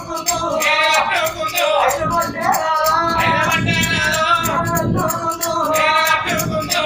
కట్టుకుంటూ నేను కట్టుకుంటూ అయినమంటే రాదా? అయినమంటే నాదో నన్ను కట్టుకుంటూ నేను కట్టుకుంటూ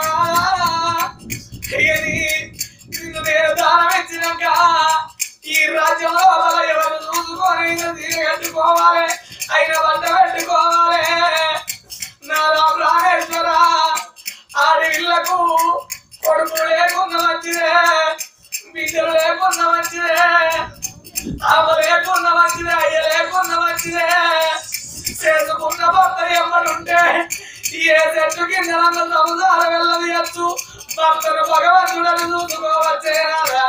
అయ్యని నిన్ను నేను దానం ఇచ్చినాక ఈ రాజ్యంలో వల్ల ఎవరు చూసుకొని నిన్ను తీరు కట్టుకోవాలి అయిన వంట పెట్టుకోవాలి నా రామ రామేశ్వర ఆడవిళ్ళకు కొడుకు లేకున్న మంచిదే బిడ్డలు లేకున్న మంచిదే ఆమె లేకున్న మంచిదే అయ్య లేకున్న మంచిదే చేసుకున్న భర్త ఎమ్మడుంటే ఏ చెట్టు కింద నన్ను సముదాల వెళ్ళదీయచ్చు భర్తను భగవంతుడని చూసుకోవచ్చే రాదా?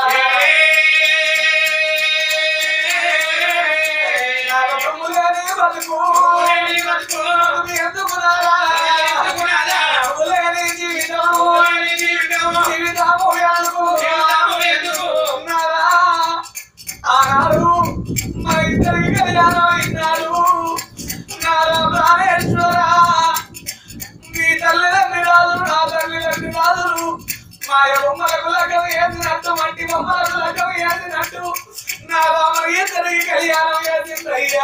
నాగమ్మ లేని బతుకు లేని బతుకు ఎందుకు రాదా? ఎందుకు రాదా? నాగమ్మ లేని జీవితము లేని జీవితము జీవితము ఎందుకు? జీవితము ఎందుకు? ఉన్నారా? ఆనాడు మా ఇద్దరికి కళ్యాణం అయినాడు నారా ప్రాణేశ్వర మీ తల్లిదండ్రి రాజులు నా తల్లిదండ్రి రాజులు మా బొమ్మలకు లగ్గం వేసినట్టు మట్టి బొమ్మలకు లగ్గం వేసినట్టు నా రామ ఇద్దరికి కళ్యాణం వేసిందయ్యా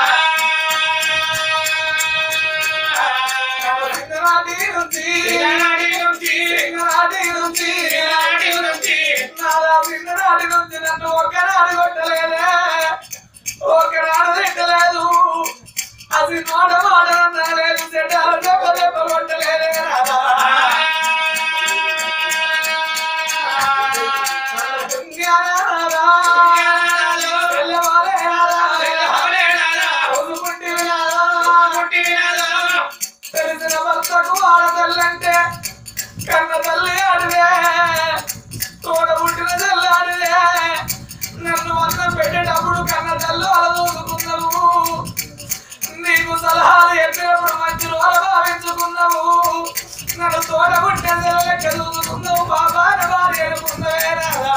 చిన్ననాటి నుంచి చిన్ననాటి నుంచి చిన్ననాటి నుంచి చిన్ననాటి నుంచి నాదా చిన్ననాటి నుంచి నన్ను ఒక్కనాడు కొట్టలేదే ఒక్కనాడు తిట్టలేదు అది మాట మాట అనలేదు చెడ్డాలు దెబ్బ దెబ్బ కొట్టలేదే రాదా జ్ఞానారా, తెల్లవారే రాదా, అవలే నాదా పొదుపుంటివి రాదా, పుట్టివి నాదా తెలిసిన భర్తకు ఆడతల్లంటే కన్న తల్లి ఆడిదే తోడ పుట్టిన తల్లి ఆడిదే నన్ను అన్నం పెట్టేటప్పుడు కన్న తల్లి అలా చూసుకున్నావు నీకు సలహాలు ఎట్టినప్పుడు మంచి రోజు భావించుకున్నావు నన్ను తోడ పుట్టిన తల్లి లెక్క చూసుకున్నావు బాబాని భార్య అనుకున్నవే రాదా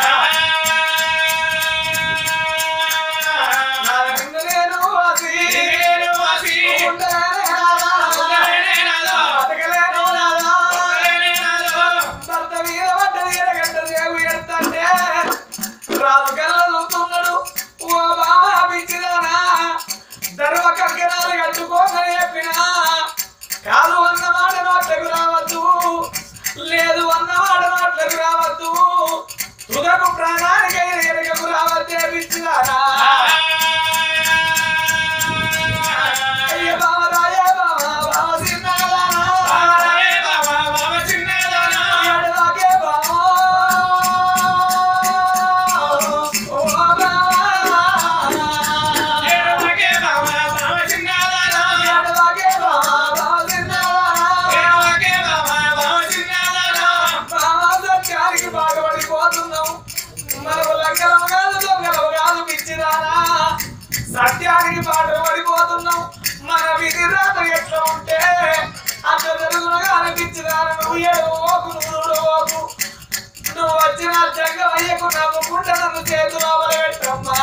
నా నిన్ను నేను వాసి నేను వాసి ఉండలేనే రాదా ఉండలేనే రాదా బతకలేను రాదా ఉండలేనే రాదా భర్త మీద పడ్డది ఎరగడ్డ దేవు ఎడతంటే రాజు కళ్ళుతున్నాడు ఓ బావ పిచ్చిదానా దర్వ కంకణాలు కట్టుకోమని చెప్పినా కాదు అన్న మాట నోట్లకు రావద్దు లేదు అన్న మాట నోట్లకు రావద్దు తుదకు ప్రాణానికైన ఎరగకు రావద్దే పిచ్చిదానా అయ్య బావ రాయ బావ బావ సిన్నాదానా బావరే బావా బావ చిన్నదానా ఎడలాగే బావ ఓ బావ ఏడవకే బావా బావ చిన్నదానా ఎడలాగే బావ బావ సిన్నాదానా ఏడవకే బావా బావ చిన్నదానా సత్యానికి బాధపడిపోతున్నాం మనకు లగ్గలం కాదు దొంగలం కాదు పిచ్చిదానా సత్యానికి బాధపడిపోతున్నాం మన విధి రాత ఎట్లా ఉంటే అంత జరుగునగా అనిపించిదాన నువ్వు ఏడవకు నువ్వు ఓకు నువ్వు వచ్చిన జంగం అయ్యకు నమ్ముకుంటే నన్ను చేతులు పెట్టమ్మా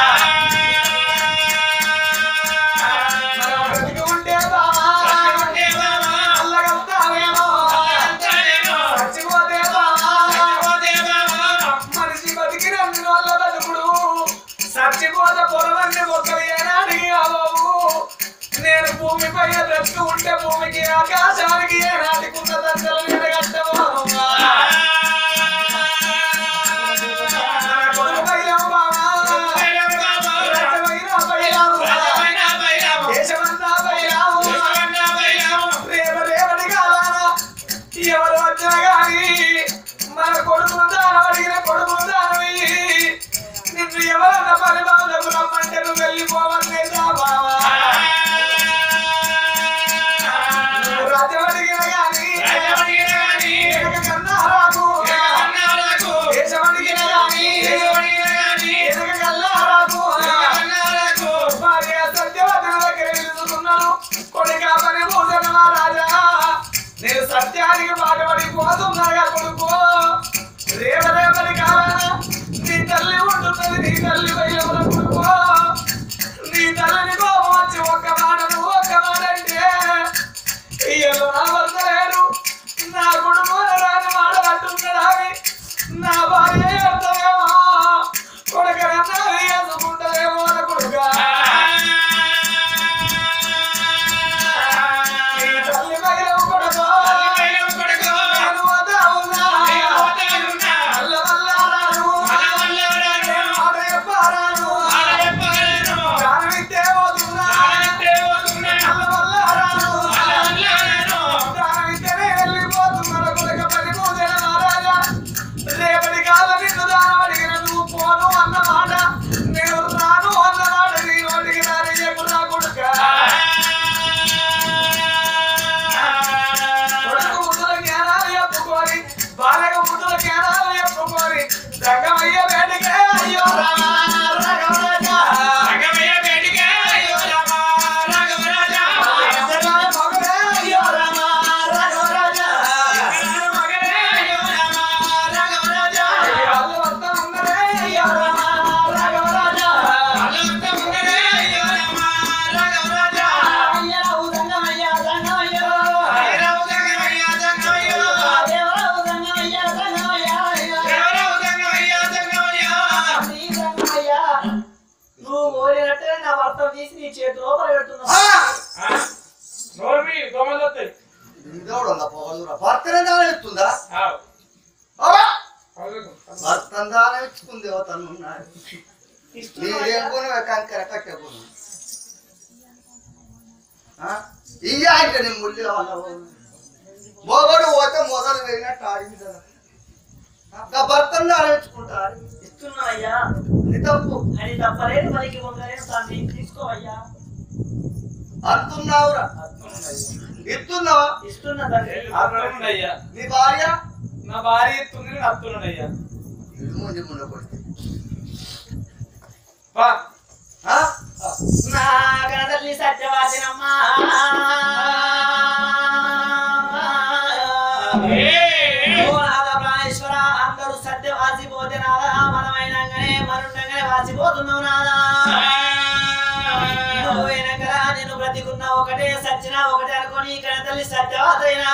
మనం బ్రతికి ఉంటే బావా ఉంటే బావా అల్లగలుగుతావేమో అంతనేమో చచ్చిపోతే బావా పోతే బావా మనిషి బతికి రెండు వాళ్ళ బతుకుడు చచ్చిపోతే పొలవన్నీ మొక్కలు ఏనాడికి కావు నేను భూమిపై బ్రతుకు ఉంటే భూమికి ఆకాశానికి ఏనాటికి ఉన్న దండలు ఎడగట్టవా కొడుకుపైలం బావా ఏడవ బావా రక్తమైన పైలాము రాజమైన బైరాము దేశమంతా పైలాము దేశమన్న బైరాము రేవ రేవడి కాలాన ఎవరు వచ్చినా గాని మన కొడుకును దానం అడిగిన కొడుకును దానం ఇయ్యి. నిన్ను ఎవరన్న పని బాధకు రమ్మంటే నువ్వు వెళ్ళిపోవట్లేదా బావా నువ్వు రాజ్యం అడిగిన గాని రాజమడిగిన గాని వెనక కన్నా రాకు అన్నాలకు దేశం అడిగిన గాని దేశమడిగిన గాని వెనక కన్నా రాకు అన్నాలకు భార్య సత్యవతుల దగ్గర నిలుచుకున్నాను కొడుక పని పూజన మహారాజా నేను సత్యానికి బాధపడిపోతున్నాగా కొడుకు రేవ రేపటి కాలాన నీ తల్లి ఉంటున్నది నీ తల్లి వయ్యముల కొడుకు నీ తల్లిని కోపం వచ్చి ఒక్క మాట నువ్వు ఒక్క మాట అంటే ఇయ్యలో నా వద్ద లేడు నా కొడుకు రాని మాట అంటున్నాడు నా భార్య ఎంతేమో కొడుకన్నా వేసుకుంటదేమో అని కొడుకా బాలక ముద్దుల కేరాలు చెప్పుకొని రంగమయ్య వేడికే అయ్యో రామ రాఘవరాజా రంగమయ్య వేడికే అయ్యో రామ రాఘవరాజా ఎందరాల మగడే అయ్యో రామ రాఘవరాజా ఎక్కడాల మగనే అయ్యో రామ రాఘవరాజా వాళ్ళు వస్తా ఉన్నదే అయ్యో రామ రాఘవరాజా అల్లంత ఉన్నదే అయ్యో రామ రాఘవరాజా అయ్యరావు రంగమయ్య రంగమయ్య ఐరావు దంగమయ్య దంగమయ్య దేవరావు రంగమయ్య రంగమయ్య అయ్యో దేవరావు దంగమయ్య దంగమయ్య నీ రంగమయ్య నువ్వు కోరినట్టే నా భర్త తీసి నీ చేతిలో పెడుతున్నా నోర్మి దోమలు వస్తాయి ఇంకోడుందా పొగలురా భర్తనే దానం ఇస్తుందా ఆవ్. అబ్బా! అవును. భర్తను దానం ఇచ్చుకుంది తను ఉన్నాడు నీదేం కొను కంకర కట్టెకును ఇయ్య అంటే నేను ముల్లి మొగడు పోతే మొదలు వేయినట్టు ఆడింది కదా ఇంకా భర్తను దానం ఇచ్చుకుంటారు ఇస్తున్నావయ్యా నీ తప్పు అని తప్పలేదు మనకి పొందలేదు తండ్రి తీసుకోవయ్యా అంటున్నావురా ఇస్తున్నావా ఇస్తున్నా తండ్రి అర్థముందయ్యా. నీ భార్య నా భార్య ఎత్తుంది నేను అత్తున్నాడయ్యా ఇడు ముందు ముందు కొడుకు బా నా కనతల్లి సత్యవాసినమ్మా ఓ నాథ ప్రాణేశ్వర అందరూ సత్యవాసి పోతే నాదా మనమైనాగానే మనుండగానే వాసిపోతున్నావు నాదా నువ్వు వెనకరా నేను బ్రతికున్నా ఒకటే సచ్చినా ఒకటే అనుకొని కనతల్లి సత్యవాసైనా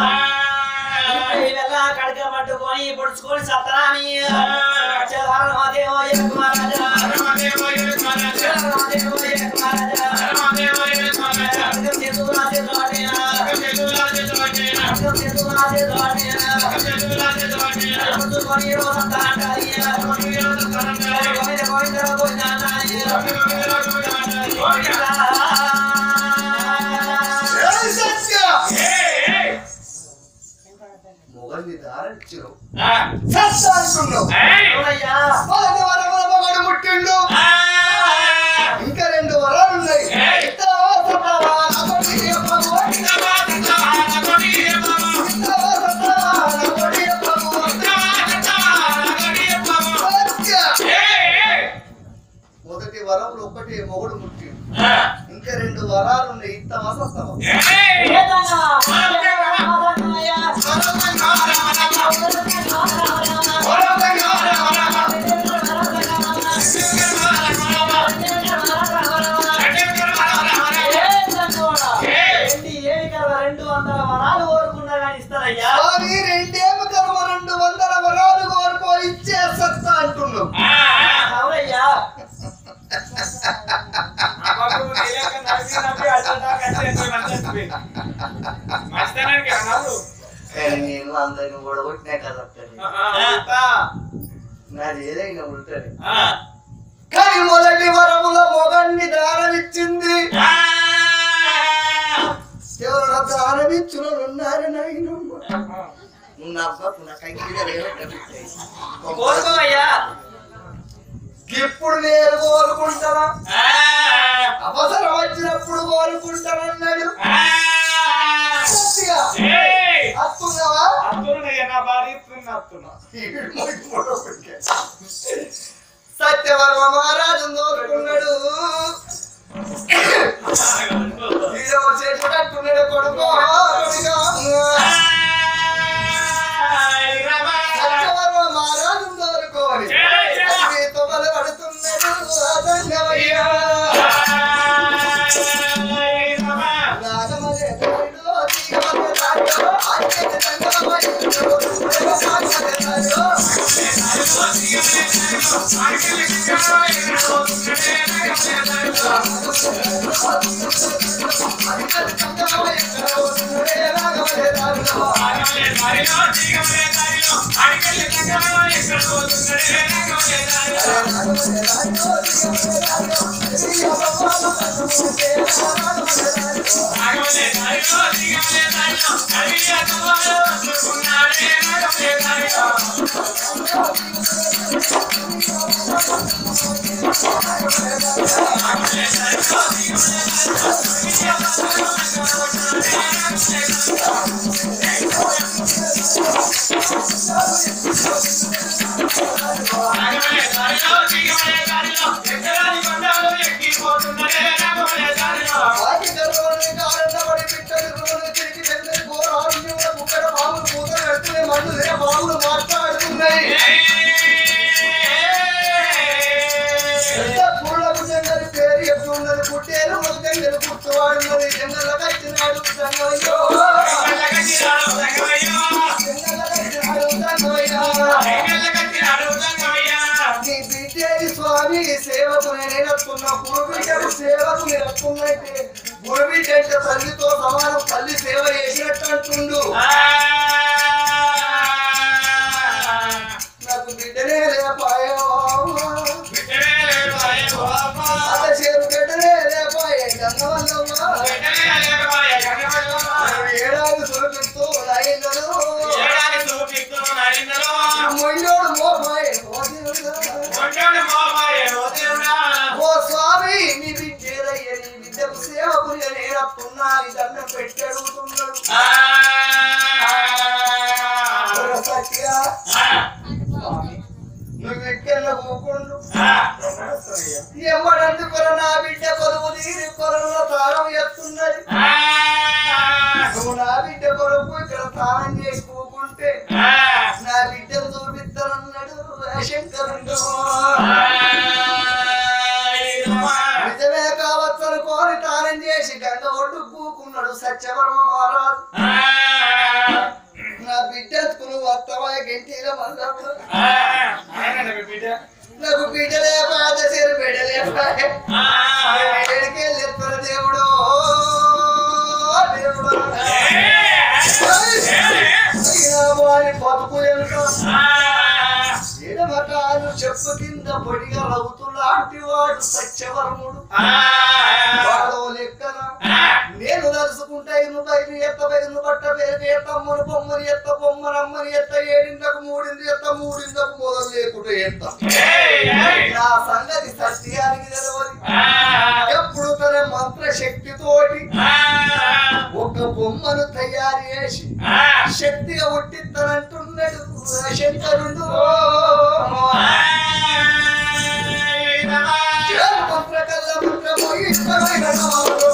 వెళ్ళ కడక పట్టుకొని పొడుచుకొని సత్తరాని చదవరమాదేవో యకుమారాజా చదవరమాదేవో యకుమారాజా అర్థం చేతులు రాసేది వాటేనా అర్థం చేతులు రాసేది వాటేనా పొడుచుకొని రోజంతా అంటారి గోవింద గోవింద గోవింద అంటారి ఏయ్ సత్య మొగల్ని దారించు సత్య అంటున్నావు అవునయ్యా మొదటి వరముల మొగడు ముట్టిండు ఇంకా రెండు వరాలు ఉన్నాయి ఇస్తావా, సత్తావా, నా కొడుకు చెప్పము. ఇస్తావా, సత్తావా, నా కొడుకు చెప్పము. సత్య. మొదటి వరములు ఒకటి మొగుడు ముట్టిండు ఇంకా రెండు వరాలు ఉన్నాయి ఇస్తావా సత్తావా ఏదన్నా ఏదన్నయ్యా రెండు వందల వరాలు కోరుకున్నా కానీ ఇస్తారయ్యా స్వామి రెండేమ కర్మ రెండు వందల వరాలు కోరుకో ఇచ్చే సత్తా అంటున్నావు అవునయ్యా మస్తానానికి అన్నాడు కానీ నేను అందరిని ఓడగొట్టినా కదా నాది ఏదైనా ఉంటుంది కానీ మొదటి వరముల మొగన్ని దానమిచ్చింది ఎవరు దానమిచ్చిన ఉన్నారు నాయనమ్మ నువ్వు నా అబ్బకు నా కంకి కోరుకోవయ్యా ఇప్పుడు నేను కోరుకుంటానా అవసరం వచ్చినప్పుడు కోరుకుంటానన్నాడు గట్టిగా అత్తున్నావా నా భార్య ఎత్తుంది అత్తున్నా సత్యవర్మ మహారాజు కోరుకున్నాడు వీడో చేసేటట్టున్నాడు కొడుకు కొడుకా. సత్యవర్మ మహారాజు కోరుకోవాలి తొమలు పడుతున్నాడు అదండవయ్యా నాగమలే తోడు, తీగమలే తాడు, ఆజ్ఞత తంగమయ్యో, ప్రేమ సాగతాడు. Thank వాకి గర్భవతి కారణపడి పిట్టలు రోజు తిరిగి వెళ్ళి ఘోరాలు ముక్కర బాబులు పూత పెడుతున్నాయి మనులే బాబులు మాట్లాడుతున్నాయి ఎంత పూలకు జంగలి పేరు ఎప్పుడున్నది పుట్టేరు ఒక జంగలి పుట్టువాడున్నది జంగల కట్టినాడు సంగమయ్యో జంగల కట్టినాడు సంగమయ్యా నీ బిడ్డేది స్వామి సేవకు నేనెత్తున్న గురుబిడ్డకు సేవకు నేనెత్తున్నట్టే గురుబిడ్డ అంటే తల్లితో సమానం తల్లి సేవ చేసినట్టు అంటుండు నాకు బిడ్డనే లేపాయో అత చేరు బిడ్డనే లేపాయే గంగవల్లమ్మ ఏడాది సురపిస్తూ లైంగలు మొయ్యోడు మోపాయే ఓ దేవుడా. ఓ స్వామి నీ బిడ్డేదయ్య నీ బిడ్డకు సేవకు నేనత్తున్నా నీ దండం పెట్టి అడుగుతున్నాడు ఓ సత్య నువ్వు ఎక్కడ పోకుండా ఎమ్మడందు కొర నా బిడ్డ కొలువు తీరి కొరలో తాళం ఎత్తున్నది నువ్వు నా బిడ్డ కొరకు ఇక్కడ తాళం చేసి పోకుంటే నా బిడ్డను చూపిస్తానన్నాడు శంకరుడు నిజమే కావచ్చు అనుకోని తాళం చేసి గంగ ఒడ్డు కూకున్నాడు సత్యవర్మ మహారాజు నా బిడ్డ ఎత్తుకుని వత్తవా గంటీల మల్లప్పుడు నాకు బిడ్డలే పాద చేరు బిడ్డలే ఎడికెళ్ళి ఎత్తున దేవుడు దేవుడు అయినా వారి బతుకు ఎంత ఎడమకాలు చెప్పు కింద పొడిగా రవుతులాంటి వాడు సత్యవర్ముడు వాడో లెక్కన నేను నలుసుకుంటా ఇను బయలు ఎత్త బయలు పట్ట పేరు ఎత్తమ్మను బొమ్మని ఎత్త బొమ్మనమ్మని ఎత్త ఏడిందకు మూడింది ఎత్త మూడిందకు మొదలు లేకుండా ఎత్త నా సంగతి సత్యానికి తెలవది ఎప్పుడు తన మంత్ర శక్తితోటి ఒక బొమ్మను తయారు చేసి శక్తిగా ఉట్టిద్దనంటున్నాడు శంకరుడు మంత్ర కల్ల మంత్రము ఇష్టమైన నామము.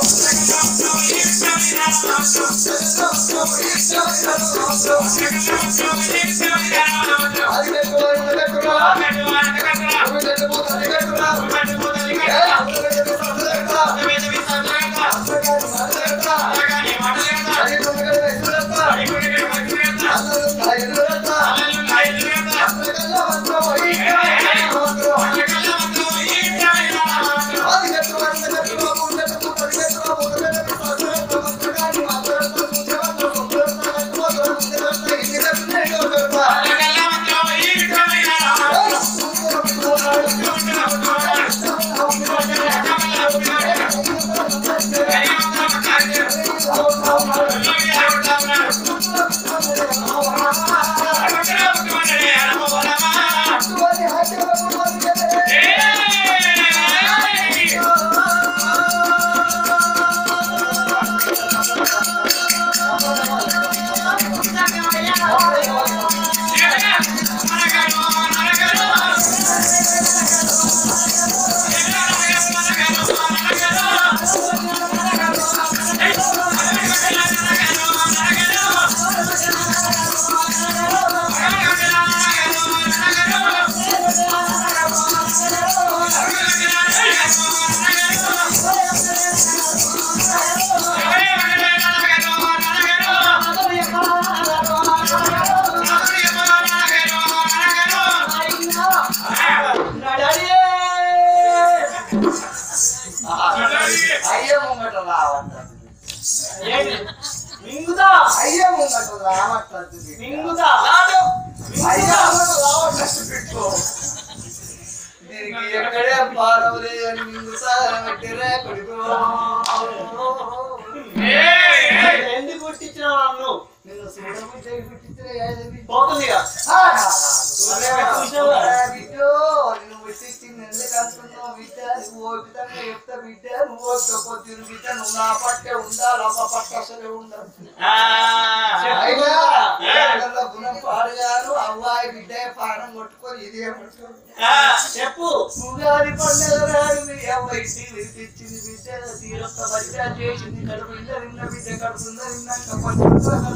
అది పెట్టుకోవాలి, ఇది పెట్టుకోవాలి. అవి పెట్టుకోవాలి, అది పెట్టుకోవాలి. ఏ, అది పెట్టుకోవాలి, అది పెట్టుకోవాలి. అంతకాని మాట్లాడతా. అది తొందరగా ఎదురెత్తా. అల్లలు నా ఎదురెత్తా. అంతకల్ల మంత్రము ఇష్టమైన మంత్రము. అది పెట్టుకోవాలి, ఇది పెట్టుకోవాలి, ఇది పెట్టుకోవాలి, అది పెట్టుకోవాలి, అది పెట్టుకోవాలి. అంతకాని మాట్లాడతా. చూసేవాళ్ళు తొందరగా పెట్టుకోవాలి, ముందు పెడతా, ఇన్ని పెట్టుకునే ఇన్ని పెడతా. అయ్య ముంగట రావట్లేదు మింగుతా అయ్య ముంగట రావట్లేదు మింగుతా అయ్య ముంగట రావట్లేదు పెట్టు దీనికి ఎక్కడే పారవలే అని మింగుతా పెట్టిరే కొడుకు ఎందుకు పుట్టించినావు నన్ను నిన్ను చూడబుద్ధి పుట్టించిన ఏది పోతుందిగా గుణం పాడుగాను అవ్వాయి బిడ్డ పానం కొట్టుకొని ఇది ఏమంటారు చెప్పు ఉగాది పండుగ నాడు మీ అవ్వ ఇంటికి వినిపించింది బిడ్డ తీరొక్క బట్ట చేసింది కడుపు ఇల్ల నిన్న బిడ్డ కడుపుంద నిన్నాక పట్టుకుంటాను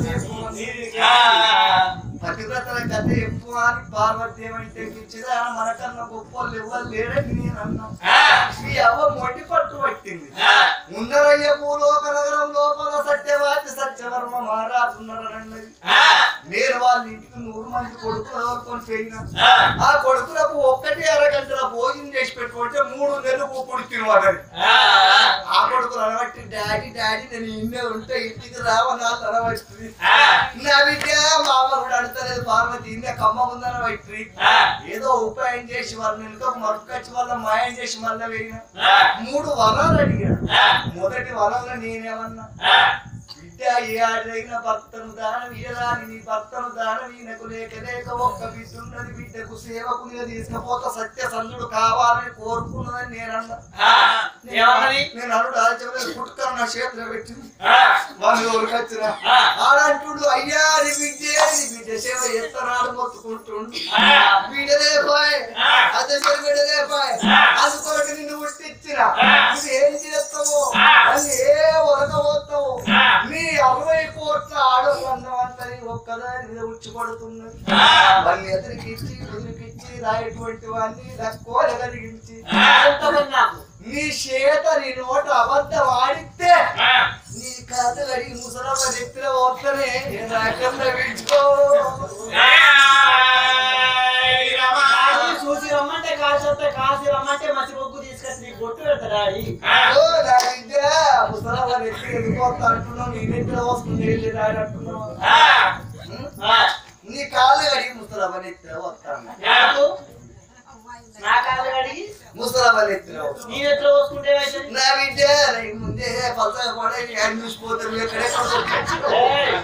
పతివ్రతల కథ చెప్పు అని పార్వతి ఏమంటే ఇచ్చిదా మనకన్నా గొప్ప వాళ్ళు ఎవరు లేరని నేను అన్నా మీ అవ్వ మొండి పట్టు పట్టింది ముందరయ్య భూలోక నగరం లోపల సత్యవాది సత్యవర్మ మహారాజు ఉన్నారన్నది నేను వాళ్ళ ఇంటికి నూరు మంది కొడుకులు ఎవరుకొని పోయినా ఆ కొడుకులకు ఒక్కటి అరగంటల భోజనం చేసి పెట్టుకుంటే మూడు నెలలు కూకుడు తినవాడని ఆ కొడుకులు అనబట్టి డాడీ డాడీ నేను ఇన్నే ఉంటే ఇంటికి రావనాలు అనబట్టి నా బిడ్డ మామ కూడా అడతలేదు పార్వతి ఇన్నే కమ్మ ఉందని బట్టి ఏదో ఉపాయం చేసి వాళ్ళ వెనుక మరుకొచ్చి వాళ్ళ మాయం చేసి మళ్ళీ వేయిన మూడు వరాలు అడిగాడు మొదటి వరంలో నేనేమన్నా బిడ్డ ఏ ఆడదగిన భర్తను దానం ఇయ్యరాని నీ భర్తను దానం ఈయనకు లేక లేక ఒక్క బిడ్డ ఉన్నది బిడ్డకు సేవకునిగా తీసుకపోతా సత్య సంధుడు కావాలని కోరుకున్నదని నేనన్నా ఏమన్నది నేను అడుగు ఆలోచన పుట్టుకను నా చేతిలో పెట్టింది వాళ్ళు ఎవరికి వచ్చిన ఆడంటుడు అయ్యా నీ బిడ్డే నీ బిడ్డ సేవ ఎత్తనాడు మొత్తుకుంటుండు బిడ్డలే పోయ్ అదే బిడ్డలే పోయ్ అందుకొరకు నిన్ను పుట్టించిన నువ్వు ఏం చేస్తావు అని ఏ ఒరకపోతావు నీ అరవై కోట్ల ఆడవాళ్ళం అంతని ఒక్కదాని మీద ఉచ్చి పడుతున్నది వాళ్ళని ఎదురికిచ్చి ఎదురికిచ్చి రాయటువంటి వాడిని తక్కువ కలిగించి ఎంతమంది నాకు నీ చేత నీ నోట అబద్ధం ఆడితే నీ కథ అడిగి ముసలమ్మ నెత్తిన పోతనే నాకన్నా విడిచో డాడీ చూసి రమ్మంటే కాసి వస్తే కాసి రమ్మంటే మసి బొగ్గు తీసుకొచ్చి నీకు బొట్టు పెడతా డాడీ ఓ నా బిడ్డ ముసలమ్మ నెత్తి ఎందుకు వస్తా అంటున్నావు నీ నెత్తిన వస్తుంది వెళ్ళి రాడు అంటున్నావు ఉం? నీ కాళ్ళు అడిగి ముసలమ్మ నెత్తిన వస్తాను నాకు నా కాళ్ళు అడిగి ముసలమ్మ నెత్తిన వస్తాను నీ ఎట్లా పోసుకుంటే అయితే నా బిడ్డ నీ ముందే పలసగా పడే అని చూసిపోతే నువ్వు ఎక్కడెక్కడ ఏయ్,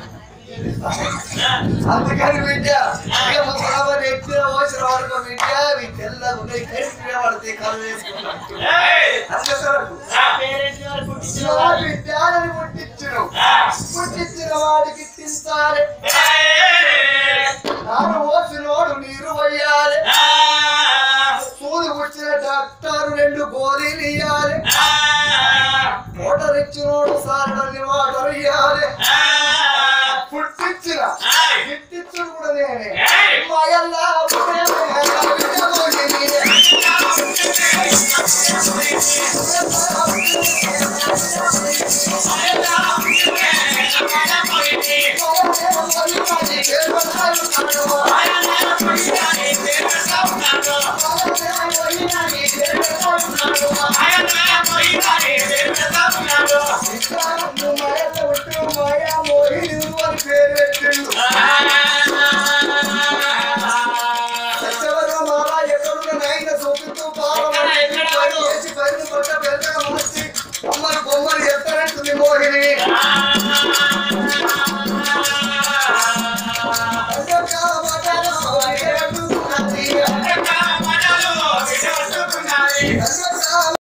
అందుకని బిడ్డ ఇక ముసలమ్మ నెత్తిన పోసిన వరకు బిడ్డ మీ తెల్లగా ఉన్నాయి కడిపి పడితే కళ్ళు వేసుకున్నట్టు అందుకొరకు నా పేరెంట్స్ గారు పుట్టించిన నా వాళ్ళు. బిడ్డని పుట్టించును పుట్టించిన వాడికి తింటారు నాను పోసినోడు నీరు పోయాలి సూది పుట్టిన డాక్టర్ రెండు గోళీలు ఇయ్యాలి మోటార్ ఇచ్చినోడు సారడని వాటర్ ఇయ్యాలి పుట్టించిన పుట్టించుడు కూడా నేనే మాయల్లా మాయా మోహిని అని పేరు పెట్టిండు సత్యవరమ మాల ఎక్కడున్న నాయన సోపుతూ పాలన చేసి పైన పట్ట